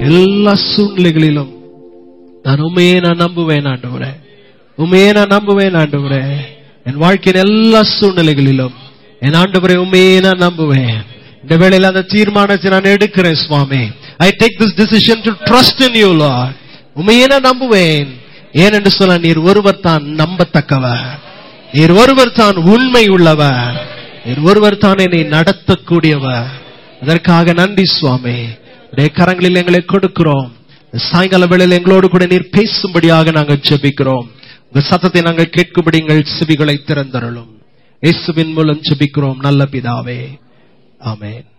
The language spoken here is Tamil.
எல்லா சூழ்நிலைகளிலும் நான் உண்மையே நான் நம்புவேன் ஆண்டவரே உண்மையே நான் நம்புவேன் ஆண்டவரே என் வாழ்க்கையின் எல்லா சூழ்நிலைகளிலும் என் ஆண்டவரை உண்மையே நான் நம்புவேன் இந்த வேளையில் அந்த தீர்மானத்தை நான் எடுக்கிறேன் சுவாமி I take this decision to trust in you lord உண்மையே நான் நம்புவேன் ஏனென்று சொல்ல நீர் ஒருவர் தான் நம்பத்தக்கவர் நீர் ஒருவர் தான் உண்மை உள்ளவர் நீர் ஒருவர் தான் என்னை நடத்தக்கூடியவர் அதற்காக நன்றி சுவாமி உடைய கரங்களில் எங்களை கொடுக்கிறோம் இந்த சாயங்கால வேளையில் எங்களோடு கூட நீர் பேசும்படியாக நாங்கள் ஜெபிக்கிறோம் உங்க சத்தத்தை நாங்கள் கேட்கும்படி எங்கள் செவிகளை திறந்தருளும் இயேசுவின் மூலம் ஜெபிக்கிறோம் நல்ல பிதாவே ஆமென்